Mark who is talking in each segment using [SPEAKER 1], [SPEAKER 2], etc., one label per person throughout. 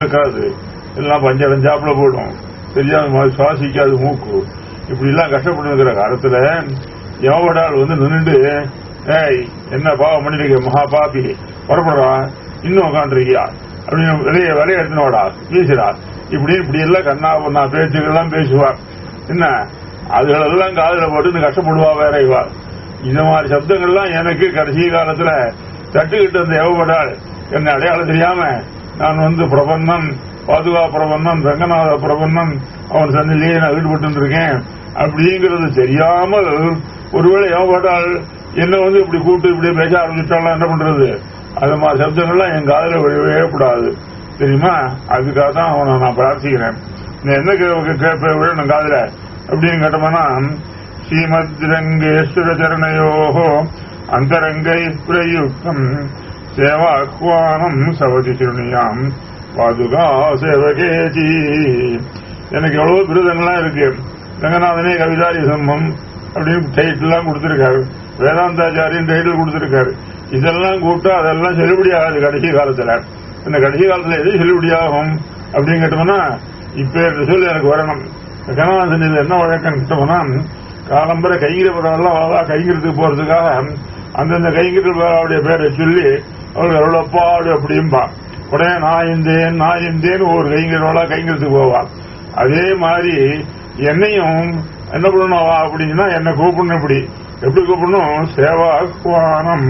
[SPEAKER 1] இருக்காது எல்லாம் பஞ்சடைஞ்சாப்புல போடும் தெரியாத மாதிரி சுவாசிக்காது மூக்கு இப்படி எல்லாம் கஷ்டப்பட்டு இருக்கிற காலத்துல எவடால் வந்து நின்னுட்டு ஏய் என்ன பாவம் பண்ணிருக்க மகா பாப்பி புறப்படுறா இன்னும் உட்காந்துருக்கியா அப்படின்னு விலைய விலைய எடுத்துனோடா வீசுடா இப்படி இப்படி எல்லாம் கண்ணா பொண்ணா பேச்சுக்கெல்லாம் பேசுவார் என்ன அதுகளெல்லாம் காதுல போட்டு இந்த கஷ்டப்படுவா வேற இவா இந்த மாதிரி சப்தங்கள்லாம் எனக்கு கடைசி காலத்துல தட்டுக்கிட்டு அந்த எவப்படாள் என்ன அடையாளம் தெரியாம நான் வந்து பிரபந்தன் பாதுகா பிரபந்தன் ரங்கநாத பிரபந்தன் அவன் சந்திலேயே நான் ஈடுபட்டு இருக்கேன் அப்படிங்கிறது தெரியாமல் ஒருவேளை எவப்பட்டால் என்ன வந்து இப்படி கூப்பிட்டு இப்படி பேச ஆரம்பிச்சிட்டாலும் என்ன பண்றது அது மாதிரி சப்தங்கள்லாம் என் காதுல விழவே கூடாது தெரியுமா அதுக்காக தான் அவனை நான் பிரார்த்திக்கிறேன் நீ என்ன கே- கேட்ப விழணும் காதுல அப்படின்னு கேட்டோம்னா ஸ்ரீமத் ரங்கேஸ்வர சரணையோகோ அந்தரங்கை பிரயுக்தம் சேவாஹ்வானம் சவதி திருணியாம் பாதுகா சேவகேஜி எனக்கு எவ்வளவு விருதங்கள்லாம் இருக்கு ரங்கநாதனே கவிதாரி சம்மம் அப்படின்னு டைட்டில்லாம் கொடுத்திருக்காரு வேதாந்தாச்சாரியின் டைட்டில் கொடுத்திருக்காரு இதெல்லாம் கூப்பிட்டா அதெல்லாம் செல்லுபடி ஆகாது கடைசி காலத்துல இந்த கடைசி காலத்துல எது செல்லுபடியாகும் அப்படின்னு கேட்டோம்னா இப்ப இந்த சொல்லி எனக்கு வரணும் கனவாசன் இது என்ன வழக்கம் கேட்டோம்னா காலம்பரை கைங்கிறவரெல்லாம் அழகா கைங்கிறதுக்கு போறதுக்காக அந்தந்த கைங்கிறவருடைய பேரை சொல்லி அவர்கள் எவ்வளோப்பாடு அப்படிம்பா உடனே நான் இந்தேன் நான் இந்தேன்னு ஒரு கைங்கிறவளா கைங்கிறதுக்கு போவா அதே மாதிரி என்னையும் என்ன பண்ணணும் அப்படின்னா என்ன கூப்பிடணும் இப்படி எப்படி கூப்பிடணும் சேவாக்குவானம்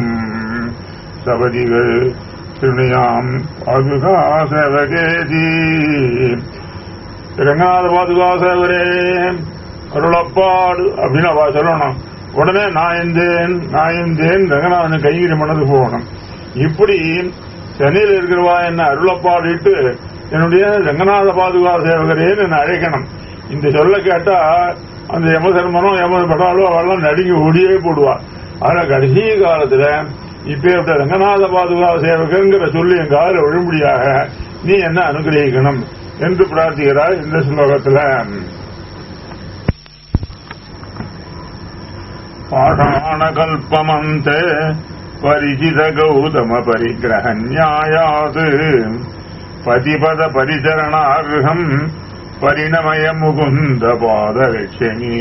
[SPEAKER 1] சபதிகள் திருணியாம் பாதுகா சேவகேதி ரங்கநாத பாதுகா சேவரே அருளப்பாடு அப்படின்னு அவ சொல்லணும் உடனே நான் எந்தேன் நான் எந்தேன் ரங்கநாதன் கைகிரி மனது போகணும் இப்படி சென்னையில் இருக்கிறவா என்ன அருளப்பாடிட்டு என்னுடைய ரங்கநாத பாதுகா சேவகரேன்னு என்ன அழைக்கணும் இந்த சொல்ல கேட்டா அந்த யமசர்மனும் யம படாலோ அவெல்லாம் நடுங்கி ஓடியே போடுவா ஆனா கடைசி காலத்துல இப்ப ரங்கநாத பாதுகா சேவகங்கிற சொல்லி என் காலில் விழும்படியாக நீ என்ன அனுகிரகிக்கணும் என்று பிரார்த்திக்கிறார் இந்த ஸ்லோகத்துல பாஷாணகல்பமந்தே பரிசித கௌதம பரிகிரக நியாயாது பதிபத பரிசரணார்ஹம் பரிணமய முகுந்த பாதரட்சணி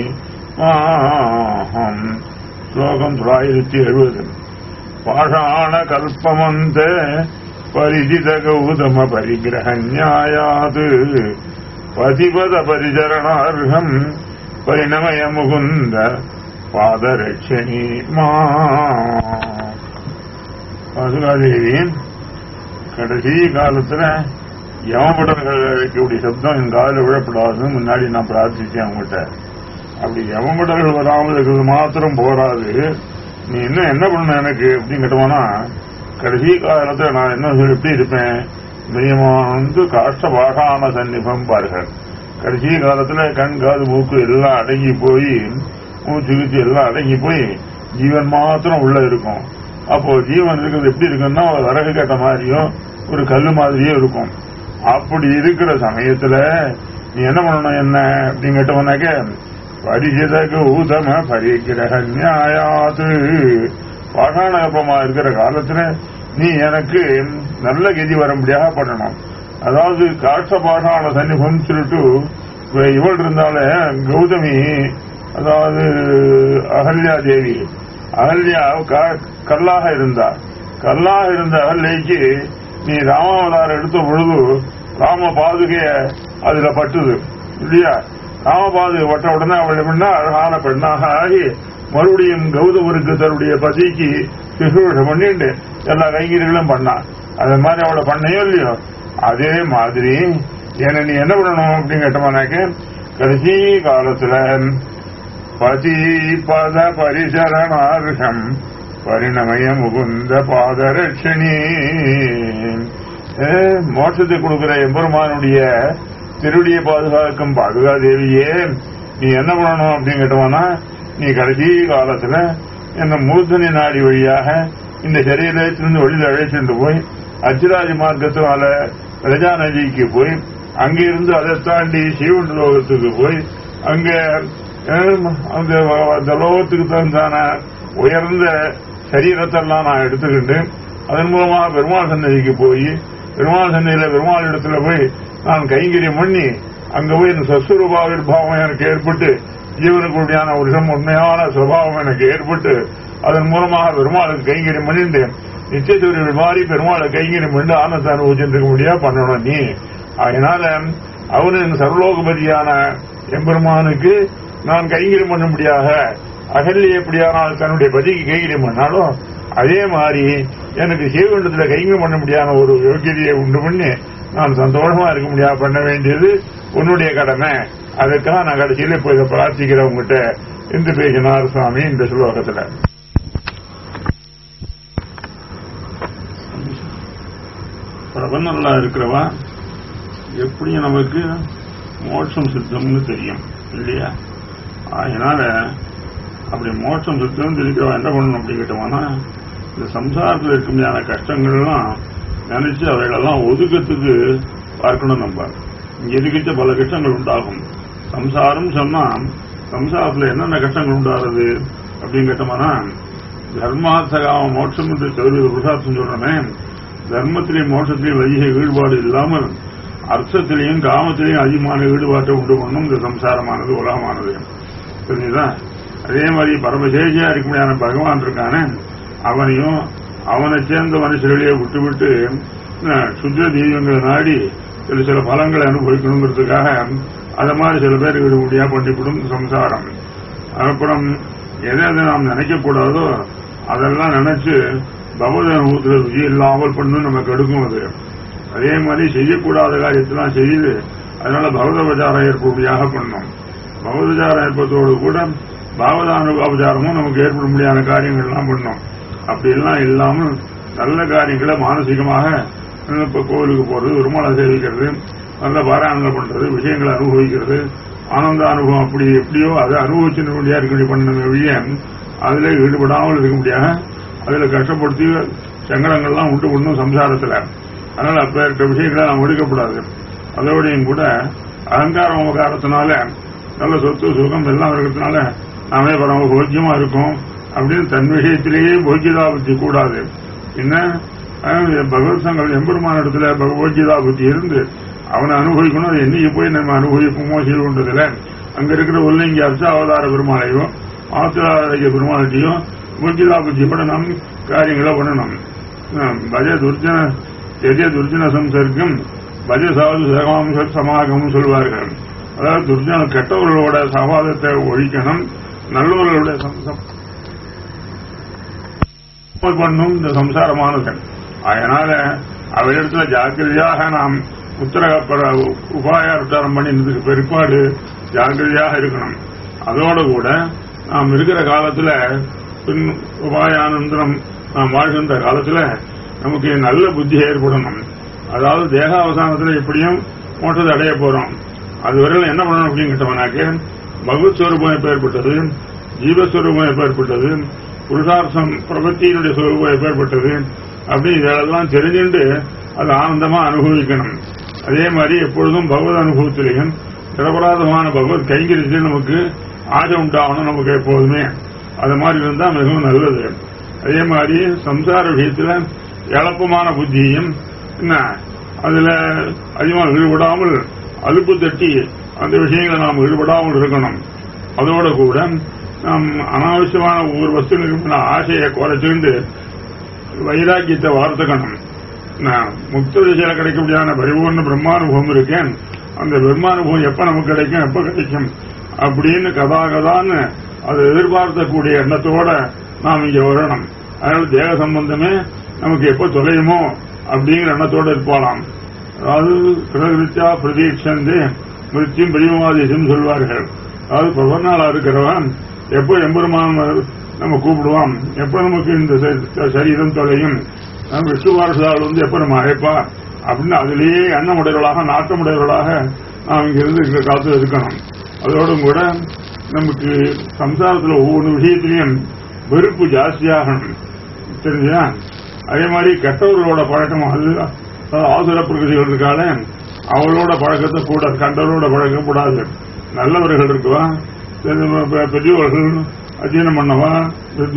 [SPEAKER 1] ஆஹம் ஸ்லோகம் தொள்ளாயிரத்தி எழுபது பாஷாண கல்பமந்தே பரிசித கௌதம பரிகிரக நியாயாது பதிபத பரிசரணார்ஹம் பரிணமய முகுந்த பாதரட்சணி மா பாதுகாதேவி கடைசி காலத்துல யமபடர்கள் இருக்கக்கூடிய சப்தம் என் காலில் விழப்படாதுன்னு முன்னாடி நான் பிரார்த்திச்சேன் அவங்ககிட்ட அப்படி யமபடர்கள் வராமல் இருக்கிறது மாத்திரம் போராது நீ இன்னும் என்ன பண்ண எனக்கு அப்படின்னு கேட்டோம்னா கடைசி காலத்துல நான் என்ன சொல்லி எப்படி இருப்பேன் மினிமம் வந்து காஷ்ட பாகான சன்னிபம் பாருங்கள் கடைசி காலத்துல கண் காது மூக்கு எல்லாம் அடங்கி போய் மூச்சு கீச்சு எல்லாம் அடங்கி போய் ஜீவன் மாத்திரம் உள்ள இருக்கும் அப்போ ஜீவன் இருக்கிறது எப்படி இருக்குன்னா ஒரு விறகு கட்ட மாதிரியும் ஒரு கல்லு மாதிரியும் இருக்கும் அப்படி இருக்கிற சமயத்துல நீ என்ன பண்ணணும் என்ன அப்படின்னு கேட்டவனாக்க பரிசிதகு ஊதம பரிகிரக நியாயாது பாஷாணகப்பமா இருக்கிற காலத்துல நீ எனக்கு நல்ல கதி வரும்படியாக பண்ணணும் அதாவது காஷ்ட பாஷாண சன்னிபம் சொல்லிட்டு இப்ப இவள் இருந்தாலே கௌதமி அதாவது அகல்யா தேவி அகல்யா க- கல்லாக இருந்தார் கல்லாக இருந்த அகல்யைக்கு நீ ராமாவதாரம் எடுத்த பொழுது ராம பாதுகைய அதுல பட்டுது இல்லையா ராம பாதுகை பட்ட உடனே அவள் எப்படின்னா அழகான பெண்ணாக ஆகி மறுபடியும் கௌதமருக்கு தன்னுடைய பசிக்கு சுசுரூஷம் பண்ணிட்டு எல்லா கைங்கரிகளும் பண்ணான் அது மாதிரி அவளை பண்ணையோ இல்லையோ அதே மாதிரி என்ன நீ என்ன பண்ணணும் அப்படின்னு கேட்டோம்னாக்க கடைசி காலத்துல பதி பத பரிசரணார்ஹம் பரிணமய முகுந்த பாதரட்சணி ஏ, மோட்சத்தை கொடுக்கிற எம்பெருமானுடைய திருடிய பாதுகாக்கும் பாதுகாதேவியே நீ என்ன பண்ணணும் அப்படின்னு கேட்டோம்னா நீ கடைசி காலத்துல என்ன மூர்த்தனி நாடி வழியாக இந்த சரீரத்திலிருந்து வெளியில் அழைச்சிட்டு போய் அச்சிராஜ மார்க்கத்தினால பிரஜா நதிக்கு போய் அங்கிருந்து அதை தாண்டி சிவன் லோகத்துக்கு போய் அங்க அஹ், அந்த அந்த லோகத்துக்கு தகுந்தான உயர்ந்த சரீரத்தெல்லாம் நான் எடுத்துக்கிட்டு அதன் மூலமா பெருமாள் சன்னதிக்கு போய் பெருமாள் சந்தையில பெருமாள் இடத்துல போய் நான் கைங்கரியம் பண்ணி அங்க போய் இந்த சஸ்வரூபாவிர்பாவம் எனக்கு ஏற்பட்டு ஜீவனுக்குடியான ஒரு விதம் உண்மையான சுபாவம் எனக்கு ஏற்பட்டு அதன் மூலமாக பெருமாளுக்கு கைங்கரியம் பண்ணிட்டு நிச்சயத்தூரிகள் மாறி பெருமாளை கைங்கரியம் பண்ணி ஆனந்த அனுபவிச்சுட்டு இருக்க முடியா பண்ணணும் நீ அதனால அவனின் சர்வலோகபதியான எம்பெருமானுக்கு நான் கைங்கரியம் பண்ண முடியாக அகல்ய எப்படியானால் தன்னுடைய பதிக்கு கைங்கரியம் பண்ணாலும் அதே மாதிரி எனக்கு சிவகுண்டத்துல கைங்கரியம் பண்ண முடியாத ஒரு யோகியதையை உண்டு பண்ணி நான் சந்தோஷமா இருக்க முடியாது பண்ண வேண்டியது உன்னுடைய கடமை அதுக்காக நான் கடைசியில இப்போ இதை பிரார்த்திக்கிறேன் உங்ககிட்ட என்று பேசினார் சுவாமி இந்த ஸ்லோகத்துல பிரபந்தம்லாம் இருக்கிறவா எப்படியும் நமக்கு மோட்சம் சித்தம்னு தெரியும் இல்லையா அதனால அப்படி மோட்சம் சித்தம் தெரிவிக்கிறவா என்ன பண்ணணும் அப்படி கேட்டோம்னா இந்த சம்சாரத்தில் இருக்க முடியாத கஷ்டங்கள்லாம் நினைச்சு அவைகளெல்லாம் ஒதுக்கத்துக்கு பார்க்கணும் நம்ம இங்க எதுக்கிட்ட பல கஷ்டங்கள் உண்டாகும் சம்சாரம் சொன்னா சம்சாரத்துல என்னென்ன கஷ்டங்கள் உண்டாகுது அப்படின்னு கேட்டோம்னா தர்மார்த்தகாம மோட்சம் என்று சௌரிய புருஷார்த்தம் சொல்றமே தர்மத்திலையும் மோட்சத்திலையும் வைக ஈடுபாடு இல்லாமல் அர்த்தத்திலையும் காமத்திலையும் அதிகமான ஈடுபாட்டை உண்டு பண்ணும் இந்த சம்சாரமானது உலகமானது புரிஞ்சுதா அதே மாதிரி பரமசேஷியா இருக்க முடியாத பகவான் இருக்கானே அவனையும் அவனை சேர்ந்த மனுஷர்களையே விட்டுவிட்டு அஹ், சுத்த தெய்வங்களை நாடி சில சில பலங்களை அனுபவிக்கணுங்கிறதுக்காக அது மாதிரி சில பேர் விட முடியா பண்ணிவிடும் சம்சாரம் அப்புறம் எதை எதை நாம் நினைக்கக்கூடாதோ அதெல்லாம் நினைச்சு பகவத அனுபவத்தில் ருச்சி இல்லாமல் பண்ணு நமக்கு எடுக்கும் அது அதே மாதிரி செய்யக்கூடாத காரியத்தெல்லாம் செய்து அதனால பகவத உபச்சாரம் ஏற்படும்படியாக பண்ணும் பகவத உபச்சாரம் ஏற்படுத்தோடு கூட பாவதான உபச்சாரமும் நமக்கு ஏற்பட முடியாத காரியங்கள்லாம் பண்ணும் அப்படியெல்லாம் இல்லாமல் நல்ல காரியங்களை மானசீகமாக இப்ப கோவிலுக்கு போறது பெருமாளை சேவிக்கிறது நல்ல பாராயணங்கள் பண்றது விஷயங்களை அனுபவிக்கிறது ஆனந்த அனுபவம் அப்படி எப்படியோ அதை அனுபவிச்சு முடியா இருக்க பண்ண வழிய அதுல ஈடுபடாமல் இருக்க முடியாது அதுல கஷ்டப்படுத்தி சங்கடங்கள்லாம் உண்டு பண்ணும் சம்சாரத்துல அதனால அப்பேற்பட்ட விஷயங்களை நாம் எடுக்கக்கூடாது அதோடையும் கூட அகங்கார உபகாரத்தினால நல்ல சொத்து சுகம் எல்லாம் இருக்கிறதுனால நாமே பரம போக்கியமா இருக்கும் அப்படின்னு தன் விஷயத்திலேயே போக்கியதா புத்தி கூடாது என்ன அஹ், பகவத் சங்கம் எம்பெருமான இடத்துல பகவத்கீதா புத்தி இருந்து அவனை அனுபவிக்கணும் அது என்னைக்கு போய் நம்ம அனுபவிப்போமோ செய்வோன்றதுல அங்க இருக்கிற உள்ளிங்க அர்ச்ச அவதார பெருமாளையும் ஆத்திராரிய பெருமாளையும் போக்கியதா புத்தியோட நாம் காரியங்களை பண்ணணும் அஹ், பஜ துர்ஜன எதிய துர்ஜன சம்சர்க்கம் பஜ சாது சகமாம்ச சமாகமும் சொல்வார்கள் அதாவது துர்ஜன கெட்டவர்களோட சவாதத்தை ஒழிக்கணும் நல்லவர்களுடைய சம்சம் பண்ணும் இந்த சம்சாரமானது அதனால அவையிடத்துல ஜாக்கிரதையாக நாம் உத்தர உபாய உத்தாரம் பண்ணினதுக்கு பிற்பாடு ஜாக்கிரதையாக இருக்கணும் அதோட கூட நாம் இருக்கிற காலத்துல பின் உபாயானந்தரம் நாம் வாழ்கின்ற காலத்துல நமக்கு நல்ல புத்தி ஏற்படணும் அதாவது தேகாவசானத்துல எப்படியும் மோட்டத்தை அடைய போறோம் அதுவரையில் என்ன பண்ணணும் அப்படின்னு கேட்டோம்னாக்க பகவத் ஸ்வரூபம் எப்ப ஏற்பட்டது ஜீவஸ்வரூபம் எப்ப ஏற்பட்டது புருஷார்த்தம் பிரபத்தியினுடைய சுரூபம் எப்ப ஏற்பட்டது அப்படி இதெல்லாம் தெரிஞ்சுட்டு அது ஆனந்தமா அனுபவிக்கணும் அதே மாதிரி எப்பொழுதும் பகவத் அனுபவத்திலையும் நிரபராதமான பகவத் கைங்கரிச்சு நமக்கு ஆசை உண்டாகணும் நமக்கு எப்போதுமே அது மாதிரி இருந்தா மிகவும் நல்லது அதே மாதிரி சம்சார விஷயத்துல எளப்பமான புத்தியும் என்ன அதுல அதிகமாக ஈடுபடாமல் அலுப்பு தட்டி அந்த விஷயங்களை நாம் ஈடுபடாமல் இருக்கணும் அதோட கூட நாம் அனாவசியமான ஒவ்வொரு வஸ்துகளுக்கு ஆசையை குறைச்சிருந்து வைராக்கியத்தை வார்த்துக்கணும் நான் முக்த திசையில கிடைக்க முடியாத பரிபூர்ண பிரம்மானுபவம் இருக்கேன் அந்த பிரம்மானுபவம் எப்ப நமக்கு கிடைக்கும் எப்ப கிடைக்கும் அப்படின்னு கதா கதான்னு அதை எதிர்பார்க்கக்கூடிய எண்ணத்தோட நாம் இங்க வரணும் அதனால தேக சம்பந்தமே நமக்கு எப்ப தொலையுமோ அப்படிங்கிற எண்ணத்தோட இருப்பாளாம் அதாவது கிரகிருத்தியா பிரதீட்சந்து மிருத்தியும் பிரியமாதேசம் சொல்வார்கள் அதாவது பகவனாளா இருக்கிறவன் எப்போ எம்பெருமான் நம்ம கூப்பிடுவான் எப்ப நமக்கு இந்த ச- சரீரம் தொலையும் நம்ம விஷ்ணுவாரசால் வந்து எப்ப நம்ம அழைப்பா அப்படின்னு அதிலேயே எண்ணமுடையவர்களாக நாட்டமுடையவர்களாக நாம் இங்கிருந்து இந்த காலத்தில் இருக்கணும் அதோடும் கூட நமக்கு சம்சாரத்தில் ஒவ்வொரு விஷயத்திலையும் வெறுப்பு ஜாஸ்தியாகணும் தெரிஞ்சா அதே மாதிரி கெட்டவர்களோட பழக்கம் அது அதாவது ஆசுர பிரகதிகள் இருக்காளே அவளோட பழக்கத்தை கூட கண்டவரோட பழக்கப்படாது நல்லவர்கள் இருக்குவா பெரிய- பெ- பெரியவர்கள் அத்தியனம் பண்ணவா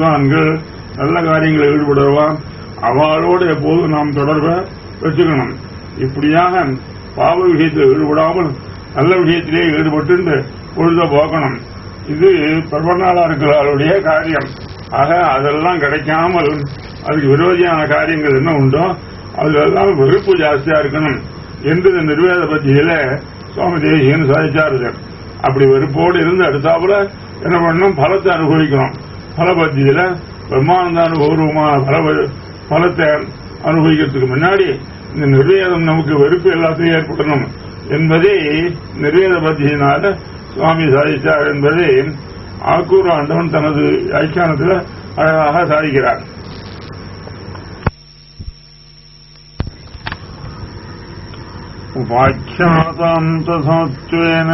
[SPEAKER 1] வித்வான்கள் நல்ல காரியங்களில் ஈடுபடுவா அவளோட எப்போதும் நாம் தொடர்பை வச்சுக்கணும் இப்படியாக பாவ விஷயத்தில் ஈடுபடாமல் நல்ல விஷயத்திலே ஈடுபட்டு பொழுத போக்கணும் இது பிரபன்னாளர்களுடைய காரியம் ஆக அதெல்லாம் கிடைக்காமல் அதுக்கு விரோதியான காரியங்கள் என்ன உண்டோ அதுலெல்லாம் வெறுப்பு ஜாஸ்தியா இருக்கணும் என்று இந்த நிர்வேத பத்தியில சுவாமி தேசியன் சாதிச்சாரு அப்படி வெறுப்போடு இருந்து அடுத்தாப்புல என்ன பண்ணணும் பலத்தை அனுபவிக்கணும் பல பத்தியில பிரம்மானந்த அனுபவமான பல பலத்தை அனுபவிக்கிறதுக்கு முன்னாடி இந்த நிர்வேதம் நமக்கு வெறுப்பு எல்லாத்தையும் ஏற்படணும் என்பதை நிர்வேத பத்தியினால சுவாமி சாதித்தார் என்பதை ஆக்கூர் ஆண்டவன் தனது வியாக்கியானத்தில் அழகாக சாதிக்கிறார் உபாக்கியாதாம் தசாத்வேன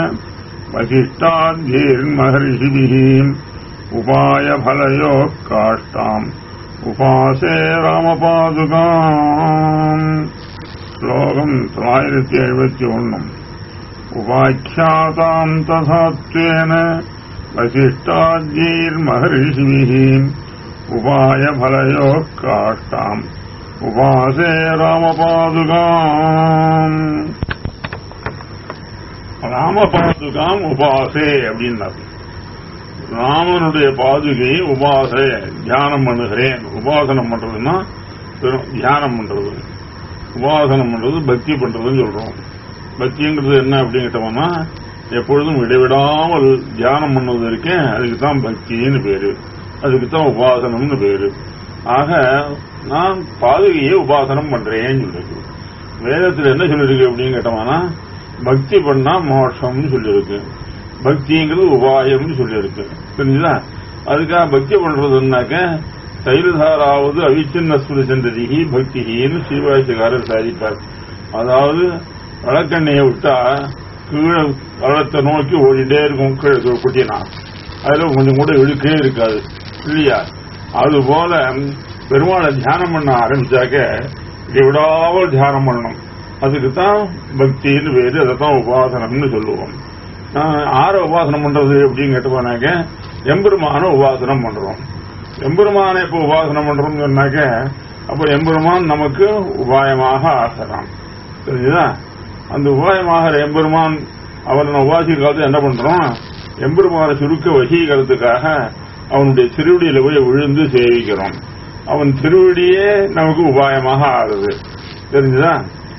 [SPEAKER 1] वसिष्ठाद्यैर्महर्षिभिः उपायफलयो काष्ठाम् उपासे रामपादुकाम् श्लोकम् தொள்ளாயிரத்தி எழுபத்தி ஒன்னும் உபாக்கியாதாம் தசாத்வேன वसिष्ठाद्यैर्महर्षिभिः उपायफलयो काष्ठाम् उपासे रामपादुकाम् ராமபாதுகாம் உபாசே அப்படின்னாரு ராமனுடைய பாதுகையை உபாசை தியானம் பண்ணுகிறேன் உபாசனம் பண்றதுன்னா வெறும் தியானம் பண்றது உபாசனம் பண்றது பக்தி பண்றதுன்னு சொல்றோம் பக்திங்கிறது என்ன அப்படிங்கிட்டோம்னா எப்பொழுதும் இடைவிடாமல் தியானம் பண்ணது இருக்கேன் அதுக்கு தான் பக்தின்னு பேரு அதுக்கு தான் உபாசனம்னு பேரு ஆக நான் பாதுகையை உபாசனம் பண்றேன்னு சொல்லிருக்கு வேதத்தில் என்ன சொல்லிருக்கு அப்படின்னு கேட்டோம்னா பக்தி பண்ணா மோட்சம்னு சொல்லியிருக்கு பக்திங்கிறது உபாயம்னு சொல்லியிருக்கு புரிஞ்சுதா அதுக்காக பக்தி பண்றதுன்னாக்க தைலதாராவது அவிச்சின்ன சுரசந்ததிகி பக்திகின்னு ஸ்ரீவாசிகாரர் சாதிப்பார் அதாவது வழக்கண்ணையை விட்டா கீழே வளத்தை நோக்கி ஓடிட்டே இருக்கும் கீழே குட்டினா அதுல கொஞ்சம் கூட இழுக்கே இருக்காது இல்லையா அது போல பெருமாளை தியானம் பண்ண ஆரம்பிச்சாக்க இதை விடாமல் தியானம் பண்ணணும் அதுக்கு தான் பக்தின்னு பேரு அதை தான் உபாசனம்னு சொல்லுவோம் ஆற உபாசனம் பண்றது அப்படின்னு கேட்டுப்பானாக்க எம்பெருமான உபாசனம் பண்றோம் எம்பெருமானை எப்போ உபாசனம் பண்றோம்னு சொன்னாக்க அப்போ எம்பெருமான் நமக்கு உபாயமாக ஆகிறான் தெரிஞ்சுதா அந்த உபாயமாகிற எம்பெருமான் அவனை உபாசிக்காவது என்ன பண்றோம் எம்பெருமான சுருக்க வசீகரத்துக்காக அவனுடைய திருவடியில போய் விழுந்து சேவிக்கிறோம் அவன் திருவடியே நமக்கு உபாயமாக ஆகுது தெரிஞ்சுதா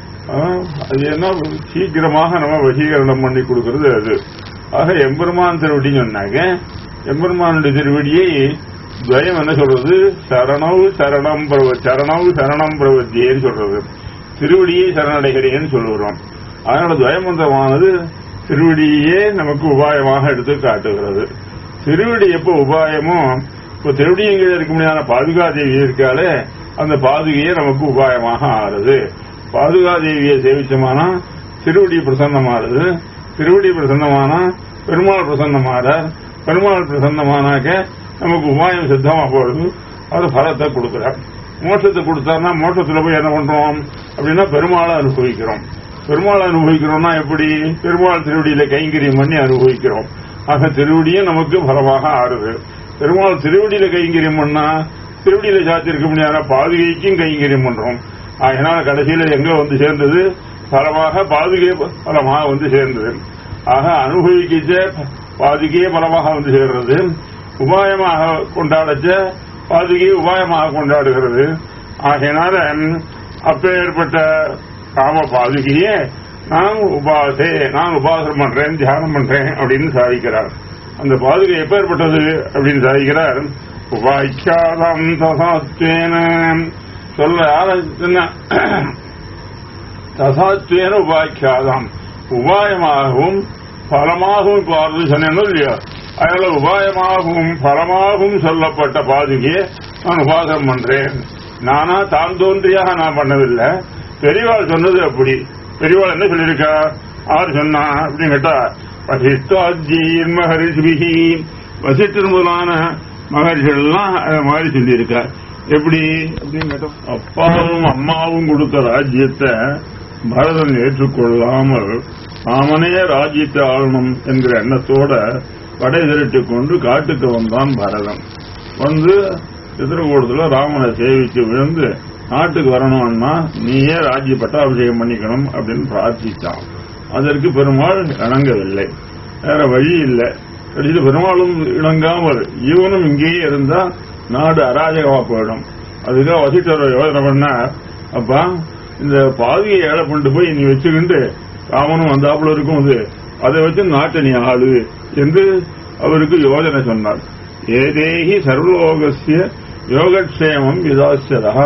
[SPEAKER 1] அது என்ன சீக்கிரமாக நம்ம வசீகரணம் பண்ணி கொடுக்கறது அது ஆக எம்பெருமான் திருவடின்னு சொன்னாங்க எம்பெருமானுடைய திருவடியை துவயம் என்ன சொல்றது சரணவு சரணம் பிரவ சரணவு சரணம் பிரவத்தியேன்னு சொல்றது திருவடியை சரணடைகிறேன்னு சொல்லுகிறோம் அதனால துவயமந்திரமானது திருவடியே நமக்கு உபாயமாக எடுத்து காட்டுகிறது திருவடி எப்போ உபாயமோ இப்போ திருவடியங்கள் இருக்க முடியாத பாதுகாதேவி இருக்காலே அந்த பாதுகையே நமக்கு உபாயமாக ஆறுது பாதுகாதேவியை சேவிச்சோமானா திருவடி பிரசன்னமாறுது திருவடி பிரசன்னமானா பெருமாள் பிரசன்னமாறார் பெருமாள் பிரசன்னமானாக்க நமக்கு உபாயம் சித்தமா போடுது அது பலத்தை கொடுக்கிறார் மோட்சத்தை கொடுத்தாருன்னா மோட்சத்துல போய் என்ன பண்றோம் அப்படின்னா பெருமாளை அனுபவிக்கிறோம் பெருமாளை அனுபவிக்கிறோம்னா எப்படி பெருமாள் திருவடியில கைங்கரியம் பண்ணி அனுபவிக்கிறோம் ஆக திருவடியும் நமக்கு பலமாக ஆறுது பெருமாள் திருவடியில கைங்கரியம் பண்ணா திருவடியில சாத்திருக்க முடியாத பாதுகைக்கும் கைங்கரியம் பண்றோம் அதனால கடைசியில எங்க வந்து சேர்ந்தது பலமாக பாதுகை பலமாக வந்து சேர்ந்தது ஆக அனுபவிக்கிச்ச பாதுகையே பலமாக வந்து சேர்றது உபாயமாக கொண்டாடச்ச பாதுகையை உபாயமாக கொண்டாடுகிறது ஆகையினால அப்பேற்பட்ட காம பாதுகையே நான் உபாசே நான் உபாசனம் பண்றேன் தியானம் பண்றேன் அப்படின்னு சாதிக்கிறார் அந்த பாதுகை எப்பேற்பட்டது அப்படின்னு சாதிக்கிறார் உபாய்க்காதம் தசாத்வேன சொல்ல யார தசாத்வேன உபாய்க்காதம் உபாயமாகவும் பலமாகவும் பாரு சொன்னேன் இல்லையா அதனால உபாயமாகவும் பலமாகவும் சொல்லப்பட்ட பாதுகையை நான் உபாசனம் பண்றேன் நானா தான் தோன்றியாக நான் பண்ணதில்லை பெரியவாள் சொன்னது அப்படி பெரியவாள் என்ன சொல்லியிருக்கா ஆறு சொன்னா அப்படின்னு கேட்டா வசிஷ்டாஜீர் மகரிஷிபிகி வசிஷ்டர் முதலான மகரிஷிகள் எல்லாம் மாதிரி சொல்லியிருக்கா எப்படி அப்படின்னு கேட்டோம் அப்பாவும் அம்மாவும் கொடுத்த ராஜ்யத்தை பரதன் ஏற்றுக்கொள்ளாமல் தாமனே ராஜ்யத்தை ஆளணும் என்கிற எண்ணத்தோட படை திரட்டி கொண்டு காட்டுக்கு வந்தான் பரதன் வந்து சித்திரகூடத்துல ராமனை சேவிச்சு விழுந்து நாட்டுக்கு வரணும்னா நீயே ராஜ்ய பட்டாபிஷேகம் பண்ணிக்கணும் அப்படின்னு பிரார்த்தித்தான் அதற்கு பெருமாள் இணங்கவில்லை வேற வழி இல்லை கடைசியில் பெருமாளும் இணங்காமல் இவனும் இங்கேயே இருந்தா நாடு அராஜகமா போயிடும் அதுக்காக வசிட்டர் யோசனை பண்ண அப்பா இந்த பாதியை ஏழை பண்ணிட்டு போய் நீ வச்சுக்கிண்டு ராமனும் வந்தாப்புல இருக்கும் அது அதை வச்சு நாட்டை நீ ஆளு என்று அவருக்கு யோஜனை சொன்னார் ஏதேஹி சர்வலோகசிய யோகக்ஷேமம் விதாசியதா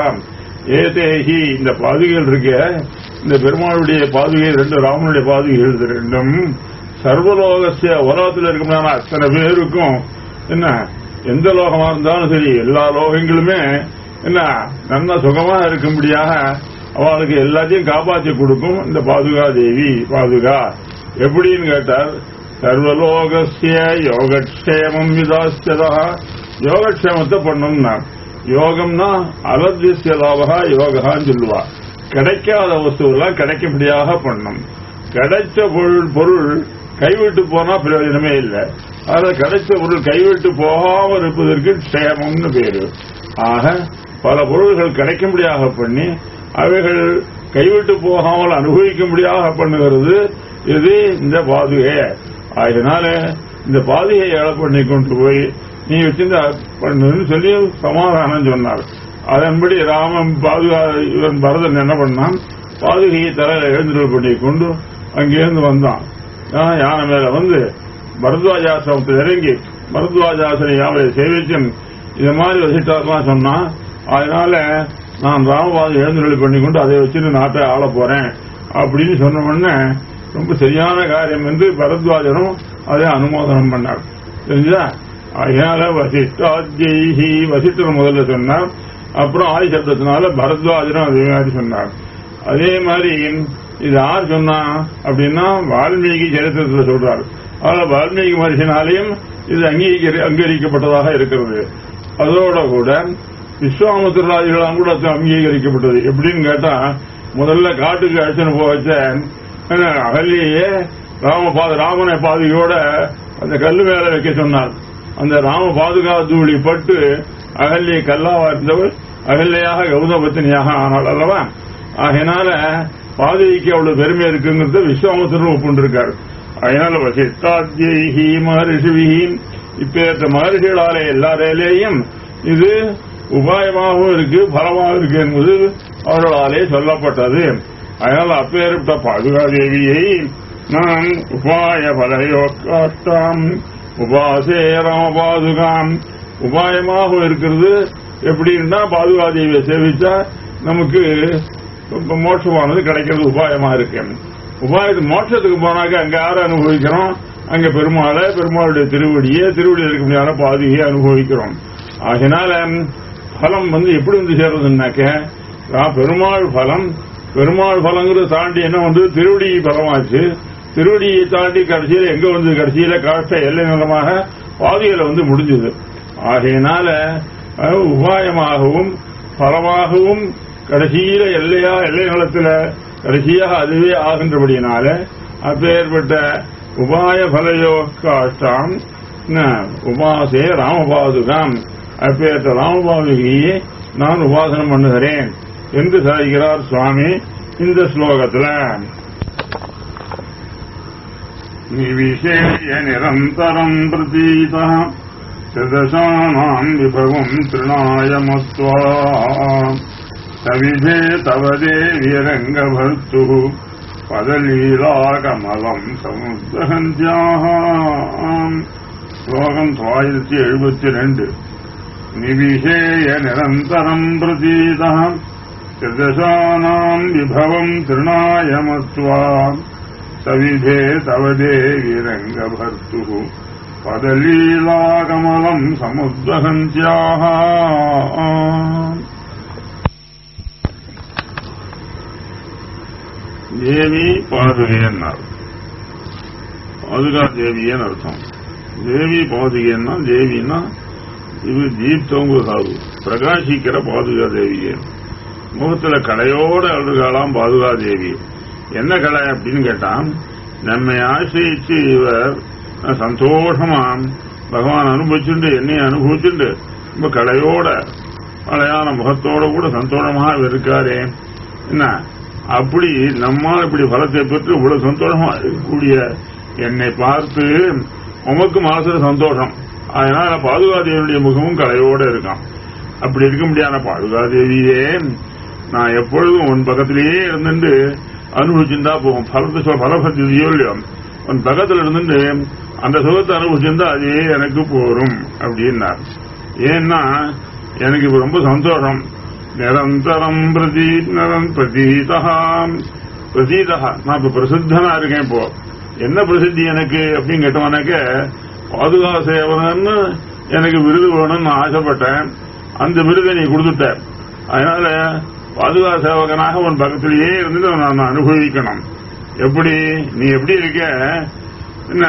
[SPEAKER 1] ஏதேஹி இந்த பாதுகைகள் இருக்க இந்த பெருமாளுடைய பாதுகை ரெண்டு ராமனுடைய பாதுகைகள் இது ரெண்டும் சர்வலோகசிய உலகத்தில் இருக்கணும்னா அத்தனை பேருக்கும் என்ன எந்த லோகமா இருந்தாலும் சரி எல்லா லோகங்களுமே என்ன நல்ல சுகமா இருக்கும்படியாக அவளுக்கு எல்லாத்தையும் காப்பாற்றி கொடுக்கும் இந்த பாதுகா தேவி பாதுகா எப்படின்னு கேட்டார் சர்வலோகசிய யோகக்ஷேமம் விதாசியதா யோகக்ஷேமத்தை பண்ணணும்னா யோகம்னா அலத்திய லாபகா யோகான்னு சொல்லுவா கிடைக்காத வஸ்துவெல்லாம் கிடைக்கும்படியாக பண்ணும் கிடைச்ச பொருள் பொருள் கைவிட்டு போனா பிரயோஜனமே இல்லை அத கிடைச்ச பொருள் கைவிட்டு போகாமல் இருப்பதற்கு க்ஷேமம்னு பேரு ஆக பல பொருள்கள் கிடைக்கும்படியாக பண்ணி அவைகள் கைவிட்டு போகாமல் அனுபவிக்கும்படியாக பண்ணுகிறது இது இந்த பாதுகை அதனால இந்த பாதுகையை ஏழை பண்ணி கொண்டு போய் நீ வச்சிருந்த பண்ணுன்னு சொல்லி சமாதானம் சொன்னார் அதன்படி ராமன் பாதுகா இவன் பரதன் என்ன பண்ணான் பாதுகையை தலையில எழுந்துருள் பண்ணி கொண்டு அங்கிருந்து வந்தான் ஆஹ் யானை மேல வந்து பரத்வாஜாசிரமத்தில் இறங்கி பரத்வாஜாசனை யாவரை சேவிச்சும் இது மாதிரி வசிட்டார்லாம் சொன்னான் அதனால நான் ராமபாதம் எழுந்துருளி பண்ணி கொண்டு அதை வச்சுட்டு நாட்டை ஆள போறேன் அப்படின்னு சொன்ன உடனே ரொம்ப சரியான காரியம் என்று பரத்வாஜரும் அதை அனுமோதனம் பண்ணார் தெரிஞ்சா அதனால வசிஷ்டாத்யி வசிஷ்டர் முதல்ல சொன்னார் அப்புறம் ஆதி சப்தத்தினால பரத்வாஜரும் அதே மாதிரி சொன்னார் அதே மாதிரி இது யார் சொன்னா அப்படின்னா வால்மீகி சரித்திரத்தில் சொல்றார் அதனால வால்மீகி மனுஷனாலையும் இது அங்கீகரி அங்கீகரிக்கப்பட்டதாக இருக்கிறது அதோட கூட விஸ்வாமித்திரராஜர்களாம் கூட அது அங்கீகரிக்கப்பட்டது எப்படின்னு கேட்டா முதல்ல காட்டுக்கு அழைச்சனு போக வச்ச அகல்லையே ராம பாது ராமனை பாதுகையோட அந்த கல்லு மேல வைக்க சொன்னார் அந்த ராம பாதுகாத்தூளி பட்டு அகல்யை கல்லாவா இருந்தவர் அகல்லையாக கௌதபத்தினியாக ஆனாள் அல்லவா ஆகையினால பாதுகைக்கு அவ்வளவு பெருமை இருக்குங்கிறத விஸ்வாமித்திரன் ஒப்புண்டிருக்காரு அதனால வசிஷ்டாத்யி மகரிஷிவிஹி இப்பேற்ற மகர்ஷிகளாலே எல்லாரேலேயும் இது உபாயமாகவும் இருக்கு பலமாக இருக்கு என்பது அவர்களாலே சொல்லப்பட்டது அதனால் அப்பேற்பட்ட பாதுகாதேவியை நான் உபாய பலயோக்காஷ்டாம் உபாசே ராமபாதுகாம் உபாயமாக இருக்கிறது எப்படின்னா பாதுகாதேவியை சேவிச்சா நமக்கு மோட்சமானது கிடைக்கிறது உபாயமா இருக்கு உபாயத்து மோட்சத்துக்கு போனாக்க அங்க யாரை அனுபவிக்கிறோம் அங்க பெருமாளை பெருமாளுடைய திருவடியை திருவடியில் இருக்க முடியாத பாதுகையை அனுபவிக்கிறோம் ஆகினால பலம் வந்து எப்படி வந்து சேர்றதுன்னாக்க பெருமாள் பலம் பெருமாள் பலங்கிறத தாண்டி என்ன வந்து திருவடி பலமாச்சு திருவடியை தாண்டி கடைசியில எங்க வந்து கடைசியில காட்ட எல்லை நிலமாக பாதியில வந்து முடிஞ்சது ஆகையினால உபாயமாகவும் பலமாகவும் கடைசியில எல்லையா எல்லை நிலத்துல கடைசியாக அதுவே ஆகின்றபடியினால அப்பேற்பட்ட உபாய பலயோ காஷ்டாம் உபாசே ராமபாதுகாம் அப்பேற்ற ராமபாதுகையை நான் உபாசனம் பண்ணுகிறேன் என்று சாதிக்கிறார் சுவாமி இந்த ஸ்லோகத்துல நிவிசேய நிரந்தரம் பிரதீதா சதசானாம் விபவம் திருநாய மத்வா சவிதே தவ தேவியரங்கபர்த்து பதலீலாகமலம் சமுத்தகந்தியாம் ஸ்லோகம் தொள்ளாயிரத்தி எழுபத்தி ரெண்டு நிவிஷேய நிரந்தரம் பிரதீதா திருதசானாம் விபவம் திருநாய மத்வா சவிதே தவ தேவிரங்கபர்த்து பதலீலாகமலம் சமுத்வகந்தியாக தேவி பாதுகையன்னார் பாதுகா தேவியன்னு அர்த்தம் தேவி பாதுகைன்னா தேவின்னா இது தீப்தங்க சாது பிரகாசிக்கிற பாதுகா தேவியே முகத்துல கலையோட அழுகாலாம் பாதுகா தேவி என்ன கலை அப்படின்னு கேட்டா நம்மை ஆசிரியிச்சு இவர் சந்தோஷமா பகவான் அனுபவிச்சுண்டு என்னை அனுபவிச்சுண்டு ரொம்ப கலையோட அழகான முகத்தோட கூட சந்தோஷமாக இருக்காரே என்ன அப்படி நம்மால் இப்படி பலத்தை பெற்று இவ்வளவு சந்தோஷமா இருக்கக்கூடிய என்னை பார்த்து உமக்கு மனசுல சந்தோஷம் அதனால பாதுகாதேவியுடைய முகமும் கலையோட இருக்கான் அப்படி இருக்க முடியாத பாதுகாதேவியே நான் எப்பொழுதும் உன் பக்கத்திலேயே இருந்துட்டு அனுபவிச்சுட்டா போகும் பலத்தை சொல் பலபத்தியோ இல்லையோ உன் பக்கத்துல இருந்துட்டு அந்த சுகத்தை அனுபவிச்சிருந்தா அதே எனக்கு போரும் அப்படின்னார் ஏன்னா எனக்கு இப்ப ரொம்ப சந்தோஷம் நிரந்தரம் பிரதி நரன் பிரதீதா பிரதீதா நான் இப்ப பிரசித்தனா இருக்கேன் இப்போ என்ன பிரசித்தி எனக்கு அப்படின்னு கேட்டவனாக்க பாதுகா சேவகன்னு எனக்கு விருது வேணும்னு நான் ஆசைப்பட்டேன் அந்த விருதை நீ கொடுத்துட்ட அதனால பாதுகா சேவகனாக உன் பக்கத்திலேயே இருந்து நான் அனுபவிக்கணும் எப்படி நீ எப்படி இருக்க என்ன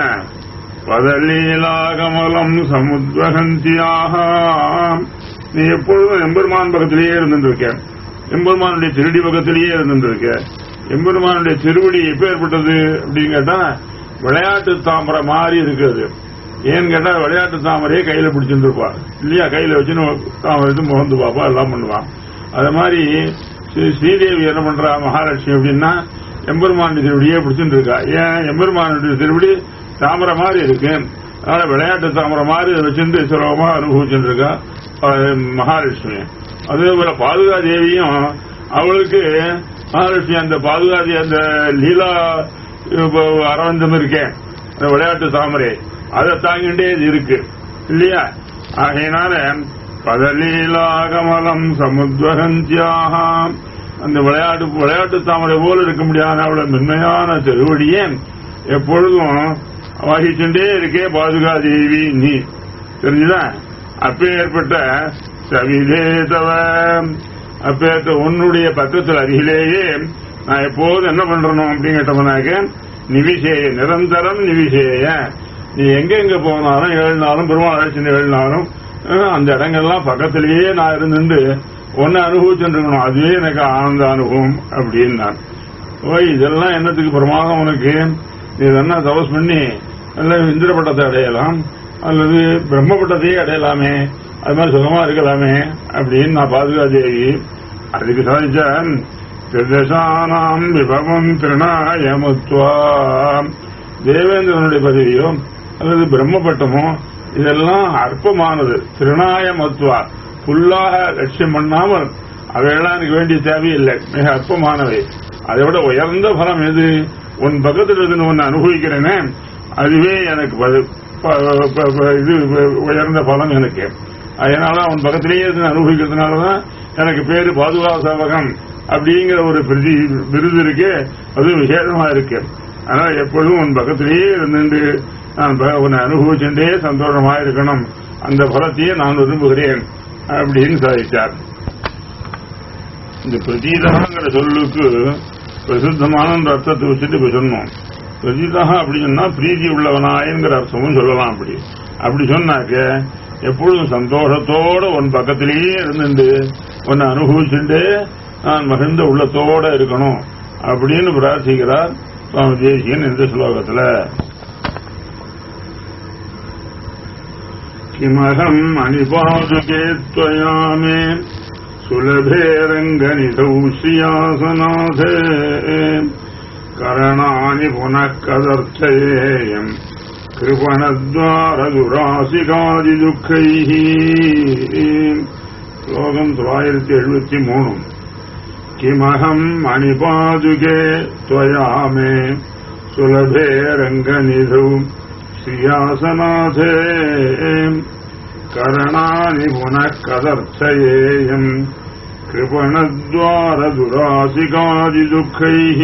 [SPEAKER 1] பதலீலாகமலம் சமுத்வகந்தியாக நீ எப்பொழுதும் எம்பெருமான் பக்கத்திலேயே இருந்துட்டு இருக்க எம்பெருமானுடைய திருடி பக்கத்திலேயே இருந்துட்டு இருக்க எம்பெருமானுடைய திருவடி எப்பேற்பட்டது அப்படின்னு கேட்டா விளையாட்டு தாமரை மாதிரி இருக்கிறது ஏன்னு கேட்டா விளையாட்டு தாமரையே கையில பிடிச்சிட்டு இருப்பா இல்லையா கையில வச்சுன்னு தாமரை எடுத்து முகந்து பாப்பா எல்லாம் பண்ணுவான் அது மாதிரி ஸ்ரீ- ஸ்ரீதேவி என்ன பண்றா மகாலட்சுமி அப்படின்னா எம்பெருமானுடைய திருவடியே பிடிச்சிட்டு இருக்கா ஏன் எம்பெருமானுடைய திருவடி தாமரை மாதிரி இருக்கு அதனால விளையாட்டு தாமரை மாதிரி இதை வச்சிருந்து சுலபமா அனுபவிச்சுட்டு இருக்கா அஹ் மகாலட்சுமி அதே போல பாதுகா தேவியும் அவளுக்கு மகாலட்சுமி அந்த பாதுகாதி அந்த லீலா இப்ப அரவிந்தம் இருக்கேன் அந்த விளையாட்டு தாமரை அதை தாங்கிட்டே இது இருக்கு இல்லையா ஆகையினால பதலீலாகமலம் சமுத்வகந்தியாக அந்த விளையாட்டு விளையாட்டு தாமரை போல இருக்க முடியாத அவ்வளவு மென்மையான திருவடியே எப்பொழுதும் வகிச்சுட்டே இருக்கே பாதுகா தேவி நீ தெரிஞ்சுதா அப்பேற்பட்ட சவிதேதவ அப்பேற்பட்ட உன்னுடைய பக்கத்தில் அருகிலேயே நான் எப்போதும் என்ன பண்றணும் அப்படின்னு கேட்டவனாக்க நிவிசேய நிரந்தரம் நிவிசேய நீ எங்க எங்க போனாலும் ஏழு நாளும் பெருமாள் அழைச்சின்னு ஏழு நாளும் அஹ், அந்த இடங்கள்லாம் பக்கத்திலேயே நான் இருந்துட்டு ஒன்னு அனுபவிச்சுட்டு இருக்கணும் அதுவே எனக்கு ஆனந்த அனுபவம் அப்படின்னான் ஓய் இதெல்லாம் என்னத்துக்கு பிரமாதம் உனக்கு நீ என்ன தபஸ் பண்ணி அல்ல இந்திர பட்டத்தை அடையலாம் அல்லது பிரம்ம பட்டத்தையே அடையலாமே அது மாதிரி சுகமா இருக்கலாமே அப்படின்னு நான் பாதுகாதேவி அதுக்கு சாதிச்சேன் திருதசானாம் விபவம் திருநாயமுத்வா தேவேந்திரனுடைய பதவியோ அல்லது பிரம்ம பட்டமோ இதெல்லாம் அற்பமானது திருநாயமத்துவா ஃபுல்லாக லட்சியம் பண்ணாமல் அவையெல்லாம் எனக்கு வேண்டிய தேவையில்லை மிக அற்பமானவை அதை விட உயர்ந்த பலம் எது உன் பக்கத்தில் இருந்து ஒன்று அனுபவிக்கிறேனே அதுவே எனக்கு பது- ப- ப- ப- இது உயர்ந்த பலம் எனக்கு அதனால அவன் பக்கத்திலேயே இருந்து அனுபவிக்கிறதுனாலதான் எனக்கு பேரு பாதுகா சேவகம் அப்படிங்கிற ஒரு பிரதி விருது இருக்கு அது விசேஷமா இருக்கு அதனால எப்பொழுதும் உன் பக்கத்திலேயே இருந்து நான் ப- உன்னை அனுபவிச்சுட்டே சந்தோஷமா இருக்கணும் அந்த பலத்தையே நான் விரும்புகிறேன் அப்படின்னு சாதித்தார் இந்த பிரதீதகாங்கிற சொல்லுக்கு பிரசித்தமான ஒரு அர்த்தத்தை வச்சுட்டு இப்ப சொன்னோம் பிரதீதகா அப்படி சொன்னா பிரீதி உள்ளவனாயங்கிற அர்த்தமும் சொல்லலாம் அப்படி அப்படி சொன்னாக்க எப்பொழுதும் சந்தோஷத்தோட உன் பக்கத்திலேயே இருந்துட்டு உன்னை அனுபவிச்சுட்டு நான் மகிழ்ந்த உள்ளத்தோட இருக்கணும் அப்படின்னு பிரார்த்திக்கிறார் சுவாமி தேசியன் இந்த ஸ்லோகத்துல किमहम् अनिपादुके त्वया मे सुलभे रङ्गनिधौ श्रियासनाथे करणानि पुनः कदर्थयेयम् कृपणद्वारदुरासिकादिदुःखैः श्लोकम् தொள்ளாயிரத்தி எழுபத்தி மூணு किमहम् मणिपादुके त्वया मे सुलभे रङ्गनिधौ श्रियासनाथे करणानि पुनः कदर्थयेयम् कृपणद्वारदुरासिकादिदुःखैः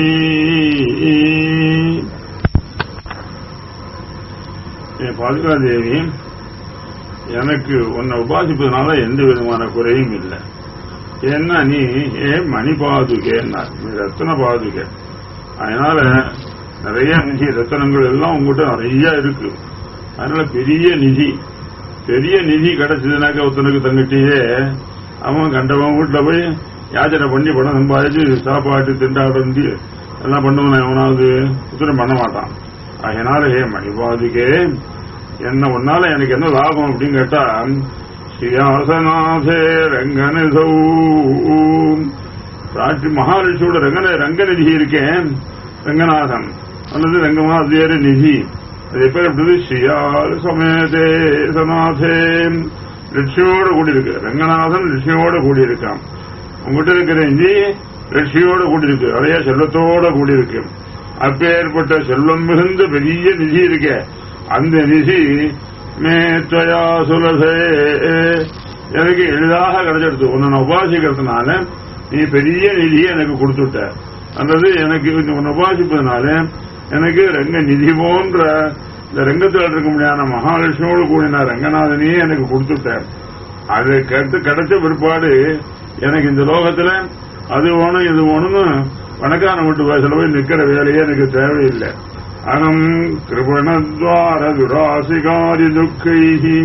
[SPEAKER 1] என் பாதுகாதேவி எனக்கு உன்னை உபாசிப்பதனால எந்த விதமான குறையும் இல்லை ஏன்னா நீ ஏன் மணி பாதுகேன்னா நீ ரத்தன பாதுகை அதனால நிறைய நிதி ரத்தனங்கள் எல்லாம் உங்ககிட்ட நிறைய இருக்கு அதனால பெரிய நிதி பெரிய நிதி கிடைச்சதுனாக்க ஒருத்தனுக்கு தங்கச்சியே அவன் கண்டவன் வீட்டுல போய் யாச்சனை பண்ணி பணம் சம்பாதிச்சு சாப்பாட்டு திண்டாடுறது எல்லாம் பண்ணுவன எவனாவது உத்தரம் பண்ண மாட்டான் அதனால ஏ மணிபாதுகே என்ன உன்னால எனக்கு என்ன லாபம் அப்படின்னு கேட்டா ஸ்ரீயாசநாதே ரங்கநிதௌ ராட்சி மகாலட்சுமியோட ரங்கன ரங்கநிதி இருக்கேன் ரங்கநாதன் அல்லது ரங்கமாதியர் நிதி அது எப்ப எப்படி ஸ்ரீயால் சமேதே சநாதே லட்சுமியோட கூடியிருக்கு ரங்கநாதன் லட்சுமியோட கூடியிருக்கான் உங்ககிட்ட இருக்கிற நிதி லட்சுமியோட கூடியிருக்கு நிறைய செல்வத்தோட கூடியிருக்கு அப்பேற்பட்ட செல்வம் மிகுந்த பெரிய நிதி இருக்க அந்த நிதி மேத்வயா சுலசே எனக்கு எளிதாக கிடைச்சிடுது உன்னை நான் உபாசிக்கிறதுனால நீ பெரிய நிதியை எனக்கு கொடுத்துட்ட அல்லது எனக்கு உன்னை உபாசிப்பதனால எனக்கு ரங்க நிதி போன்ற இந்த ரங்கத்தில் இருக்க முடியாத மகாலட்சுமியோடு கூடின ரங்கநாதனையே எனக்கு கொடுத்துட்டேன் அது கருத்து கிடைச்ச பிற்பாடு எனக்கு இந்த லோகத்துல அது வேணும் இது வேணும்னு பணக்காரன் வீட்டு வாசல போய் நிக்கிற வேலையே எனக்கு தேவையில்லை அனம் கிருபணத்வார துராசிகாரி துக்கை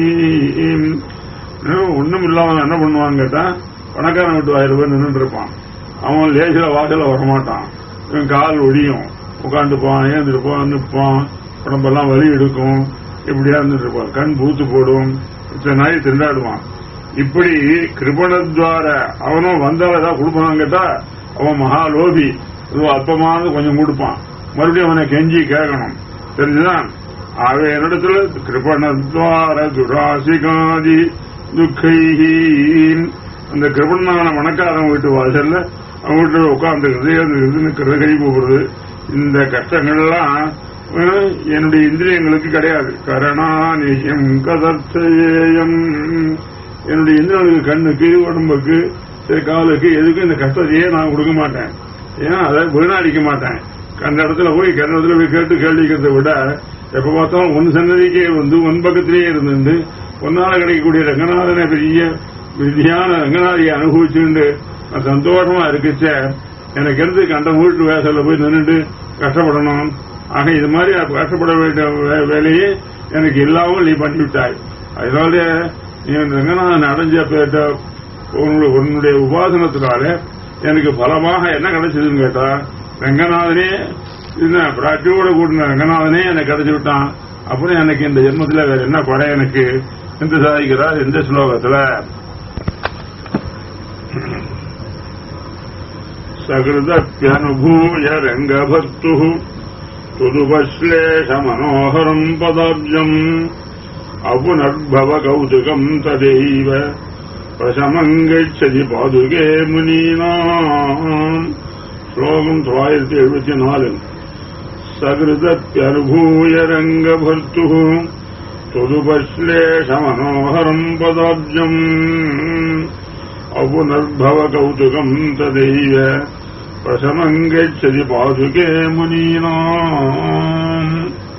[SPEAKER 1] ஒண்ணும் இல்லாம என்ன பண்ணுவான்னு கேட்டா பணக்காரன் வீட்டு வாயில போய் நின்றுட்டு இருப்பான் அவன் லேசில வாசல வரமாட்டான் இவன் கால் ஒடியும் உட்காந்துப்பான் ஏந்திருப்பான் நிற்பான் உடம்பெல்லாம் வலி எடுக்கும் இப்படியா இருந்துட்டு இருப்பான் கண் பூத்து போடும் இத்தனை நாய் திண்டாடுவான் இப்படி கிருபணத்வார அவனும் வந்தால் ஏதாவது கொடுப்பான்னு கேட்டா அவன் மகாலோபி ஏதோ அல்பமானது கொஞ்சம் கொடுப்பான் மறுபடியும் அவனை கெஞ்சி கேட்கணும் தெரிஞ்சுதான் ஆக என்னிடத்துல கிருபணத்வார துராசிகாதி துக்கைஹி அந்த கிருபணமான மணக்காரன் வீட்டு வாசல்ல அவன் வீட்டுல உட்காந்துக்கிறது எழுந்துக்கிறது நிற்கிறது கை போகிறது இந்த கஷ்டங்கள்லாம் அஹ், என்னுடைய இந்திரியங்களுக்கு கிடையாது கரணாநியம் கதர்த்தேயம் என்னுடைய இந்திரியங்களுக்கு கண்ணுக்கு உடம்புக்கு சரி, காலுக்கு எதுக்கும் இந்த கஷ்டத்தையே நான் கொடுக்க மாட்டேன் ஏன்னா அதை வீணாடிக்க மாட்டேன் அந்த இடத்துல போய் கன்னடத்துல போய் கேட்டு கேள்விக்கிறதை விட எப்ப பார்த்தாலும் ஒன் சன்னதிக்கே வந்து ஒன் பக்கத்திலேயே இருந்து ஒன்னால கிடைக்கக்கூடிய ரங்கநாதனை பெரிய விதியான ரங்கநாதியை அனுபவிச்சுண்டு நான் சந்தோஷமா இருக்குச்ச எனக்கு இருந்து கண்ட வீட்டு வேசல்ல போய் நின்றுட்டு கஷ்டப்படணும் ஆக இது மாதிரி கஷ்டப்பட வேண்டிய வே- வேலையை எனக்கு இல்லாமல் நீ பண்ணிவிட்டாய் அதனால நீ அந்த ரங்கநாதன் அடைஞ்ச பேட்ட உன்னுடைய உன்னுடைய உபாசனத்தினால எனக்கு பலமாக என்ன கிடைச்சதுன்னு கேட்டா ரங்கநாதனே என்ன பிராட்டியோட கூட்டின ரங்கநாதனே எனக்கு கிடைச்சு விட்டான் அப்புறம் எனக்கு இந்த ஜென்மத்துல வேற என்ன குறை எனக்கு என்று சாதிக்கிறார் இந்த ஸ்லோகத்துல சகிருதப்பியனுபூய ரங்கபர்த்து துதுபஸ்லேஷ மனோகரம் பதாப்ஜம் அபுனர்பவ கௌதுகம் ததைவ பிரசமங்கச்சதி பாதுகே முனீனாம் ஸ்லோகம் தொள்ளாயிரத்தி எழுபத்தி நாலு சகிருதப்பியனுபூய ரங்கபர்த்து துதுபஸ்லேஷ மனோகரம் பதாப்ஜம் அபுனர்பவ கௌதுகம் ததைவ பிரசமங்கச்சதி பாதுகே முனீனாம்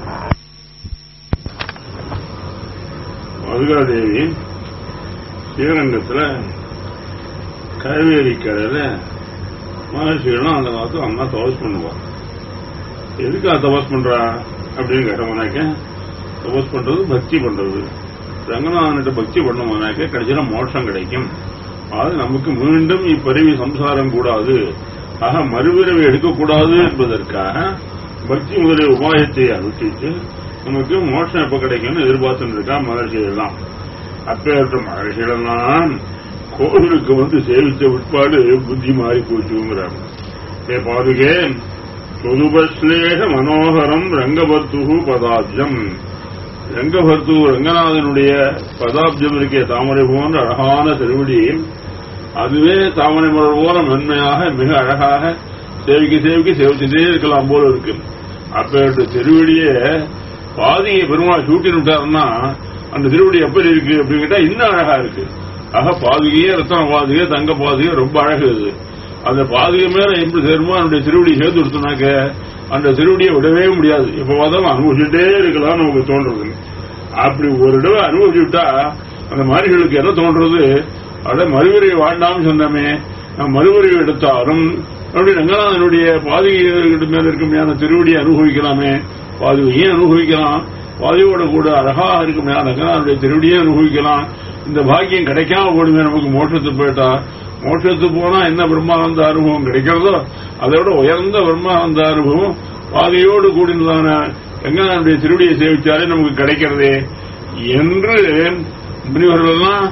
[SPEAKER 1] மதுகாதேவி ஸ்ரீரங்கத்துல காவேரி கரையில மகர்ஷிகளும் அந்த காலத்துல அம்மா தபஸ் பண்ணுவான் எதுக்கு தபஸ் பண்றா அப்படின்னு கேட்டோம்னாக்க தபஸ் பண்றது பக்தி பண்றது ரங்கநாதன்கிட்ட பக்தி பண்ணோம்னாக்க கடைசியில மோட்சம் கிடைக்கும் அது நமக்கு மீண்டும் இப்பிறவி சம்சாரம் கூடாது ஆக மறுபிறவி எடுக்கக்கூடாது என்பதற்காக பக்தி முதலிய உபாயத்தை அனுஷ்டித்து நமக்கு மோட்சம் எப்ப கிடைக்கும்னு எதிர்பார்த்துட்டு இருக்கா மகர்ஷிகள் எல்லாம் அப்பேற்ற மகர்ஷிகள் எல்லாம் கோவிலுக்கு வந்து சேவித்த விற்பாடு புத்தி மாறி போச்சுங்கிறாங்க ஏ பாருகே சொதுபஸ்லேஷ மனோகரம் ரங்கபர்த்து பதாப்ஜம் ரங்கபர்த்து ரங்கநாதனுடைய பதாப்ஜம் இருக்கே தாமரை போன்ற அழகான திருவடி அதுவே தாமரை மலர் போல மென்மையாக மிக அழகாக சேவிக்க சேவிக்க சேவிச்சுட்டே இருக்கலாம் போல இருக்கு அப்பேற்ற திருவடியே பாதியை பெருமாள் சூட்டி விட்டாருன்னா அந்த திருவடி எப்படி இருக்கு அப்படின்னு கேட்டா இன்னும் அழகா இருக்கு ஆக பாதுகையே ரத்தன பாதுகை தங்க பாதுகை ரொம்ப அழகு இது அந்த பாதுகை மேல எப்படி சேருமோ அதனுடைய திருவடி சேர்த்து கொடுத்தனாக்க அந்த திருவடியை விடவே முடியாது எப்ப பார்த்தாலும் அனுபவிச்சுட்டே இருக்கலாம் நமக்கு தோன்றது அப்படி ஒரு தடவை அனுபவிச்சுட்டா அந்த மாரிகளுக்கு என்ன தோன்றது அட மறுவரை வாழ்ந்தாம்னு சொன்னமே நாம் மறுவரை எடுத்தாலும் அப்படி ரங்கநாதனுடைய பாதுகை மேல இருக்க திருவடியை அனுபவிக்கலாமே பாதுகையும் அனுபவிக்கலாம் பாதுகையோட கூட அழகா இருக்கும் ரங்கநாதனுடைய திருவடியை அனுபவிக்கலாம் இந்த பாக்கியம் கிடைக்காம போடுமே நமக்கு மோட்சத்துக்கு போயிட்டா மோட்சத்துக்கு போனா என்ன பிரம்மானந்த அனுபவம் கிடைக்கிறதோ அதை விட உயர்ந்த பிரம்மானந்த அனுபவம் பாதையோடு கூடினதான ரங்கநாதனுடைய திருவடியை சேவிச்சாலே நமக்கு கிடைக்கிறதே என்று முனிவர்கள் எல்லாம்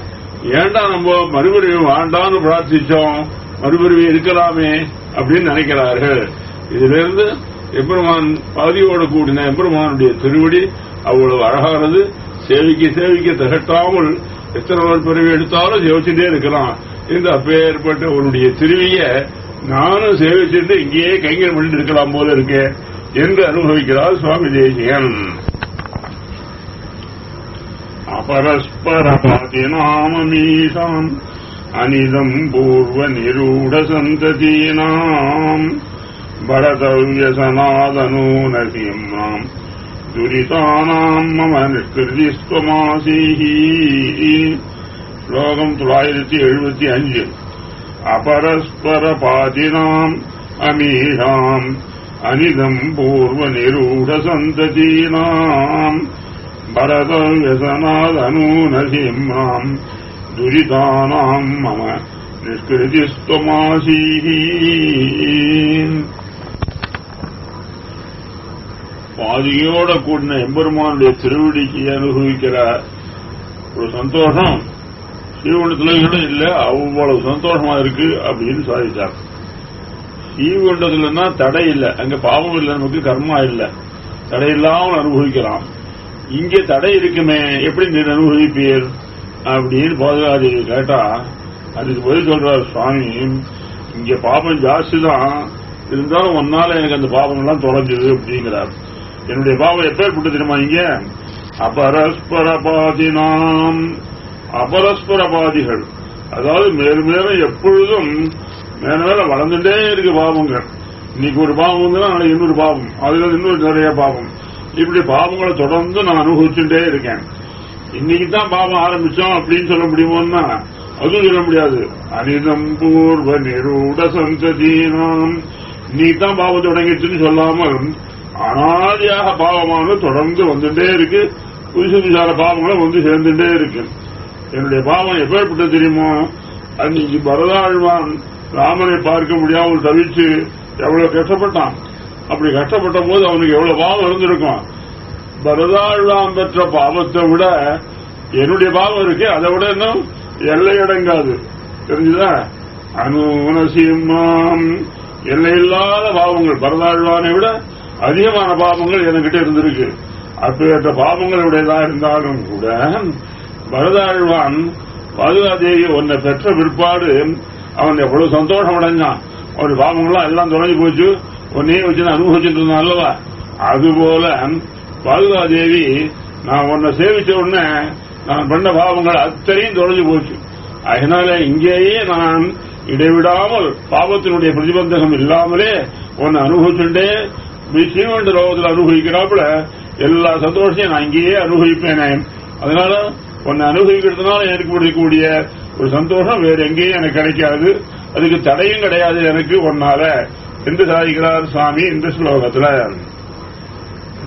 [SPEAKER 1] ஏன்டா நம்ம மறுபிறவி வேண்டாம்னு பிரார்த்திச்சோம் மறுபிறவி இருக்கலாமே அப்படின்னு நினைக்கிறார்கள் இதுல இருந்து எம்பெருமான் பாதியோடு கூடின எம்பெருமானுடைய திருவடி அவ்வளவு அழகானது சேவிக்க சேவிக்க திகட்டாமல் எத்தனை ஒரு பிறவி எடுத்தாலும் சேவிச்சுட்டே இருக்கலாம் இந்த அப்பேற்பட்ட உன்னுடைய திருவிய நானும் சேவிச்சுட்டு இங்கேயே கைங்கர் பண்ணிட்டு இருக்கலாம் போல இருக்கு என்று அனுபவிக்கிறார் சுவாமி தேசியன் अपरस्परपातिनाममीषाम् अनिदम् पूर्वनिरूढसन्ततीनाम् भरतव्यसनादनूनसीम्नाम् दुरितानाम् मम निष्कृतिस्त्वमासीः श्लोकम् தொள்ளாயிரத்தி எழுபத்தி அஞ்சு अपरस्परपातिनाम् अमीषाम् अनिदम् पूर्वनिरूढसन्ततीनाम् भरतव्यसनादनूनसीम्नाम् दुरितानाम् मम निष्कृतिस्त्वमासीः பாதியோட கூடின எம்பெருமானுடைய திருவடிக்கு அனுபவிக்கிற ஒரு சந்தோஷம் ஸ்ரீகுண்டத்துல கூட இல்ல அவ்வளவு சந்தோஷமா இருக்கு அப்படின்னு சாதிச்சார் ஸ்ரீகுண்டத்துலன்னா தடை இல்லை அங்க பாவம் இல்லை நமக்கு கர்மா இல்லை தடை இல்லாமல் அனுபவிக்கலாம் இங்கே தடை இருக்குமே எப்படி நீர் அனுபவிப்பீர் அப்படின்னு பாதுகாதேவி கேட்டா அதுக்கு பதில் சொல்றார் சுவாமி இங்க பாபம் ஜாஸ்தி தான் இருந்தாலும் ஒன்னால எனக்கு அந்த பாவங்கள்லாம் தொலைஞ்சது அப்படிங்கிறார் என்னுடைய பாவம் எப்பேற்பட்டு தெரியுமா இங்க அபரஸ்பர பாதினாம் அபரஸ்பர பாதிகள் அதாவது மேலும் மேலும் எப்பொழுதும் மேல மேல வளர்ந்துட்டே இருக்கு பாவங்கள் இன்னைக்கு ஒரு பாவம் வந்துன்னா நாளைக்கு இன்னொரு பாவம் அதுல இன்னொரு நிறைய பாவம் இப்படி பாவங்களை தொடர்ந்து நான் அனுபவிச்சுட்டே இருக்கேன் இன்னைக்கு தான் பாவம் ஆரம்பிச்சோம் அப்படின்னு சொல்ல முடியுமோன்னா அதுவும் சொல்ல முடியாது அனிதம் பூர்வ நிரூட சந்ததீனம் நீ தான் பாவம் தொடங்கிச்சுன்னு சொல்லாமல் அனாதியாக பாவமானது தொடர்ந்து வந்துட்டே இருக்கு புதுசு புதுசான பாவங்களும் வந்து சேர்ந்துட்டே இருக்கு என்னுடைய பாவம் எப்பேற்பட்டது தெரியுமோ அன்னைக்கு பரதாழ்வான் ராமனை பார்க்க முடியாமல் தவிச்சு எவ்வளவு கஷ்டப்பட்டான் அப்படி கஷ்டப்பட்ட போது அவனுக்கு எவ்வளவு பாவம் இருந்திருக்கும் பரதாழ்வான் பெற்ற பாவத்தை விட என்னுடைய பாவம் இருக்கு அதை விட இன்னும் எல்லையடங்காது தெரிஞ்சுதா அனுனசிம்மாம் எல்லையில்லாத பாவங்கள் பரதாழ்வானை விட அதிகமான பாவங்கள் என்கிட்ட இருந்திருக்கு அப்பேற்ற பாவங்களுடையதா இருந்தாலும் கூட பரதாழ்வான் பாதுகாதேவி உன்னை பெற்ற பிற்பாடு அவன் எவ்வளவு சந்தோஷம் அடைஞ்சான் அவனுடைய பாவங்கள்லாம் எல்லாம் தொலைஞ்சு போச்சு உன்னையே வச்சு அனுபவிச்சுட்டு இருந்தான் அல்லவா அதுபோல பாதுகாதேவி நான் உன்னை சேவிச்ச உடனே நான் பண்ண பாவங்கள் அத்தனையும் தொலைஞ்சு போச்சு அதனால இங்கேயே நான் இடைவிடாமல் பாவத்தினுடைய பிரதிபந்தகம் இல்லாமலே உன்னை அனுபவிச்சுட்டே ஸ்ரீமண்ட லோகத்தில் அனுபவிக்கிறாப்புல எல்லா சந்தோஷத்தையும் நான் இங்கேயே அனுபவிப்பேனே அதனால உன்னை அனுபவிக்கிறதுனால ஏற்படக்கூடிய ஒரு சந்தோஷம் வேற எங்கேயும் எனக்கு கிடைக்காது அதுக்கு தடையும் கிடையாது எனக்கு ஒன்னால என்று சாதிக்கிறார் சுவாமி இந்த ஸ்லோகத்துல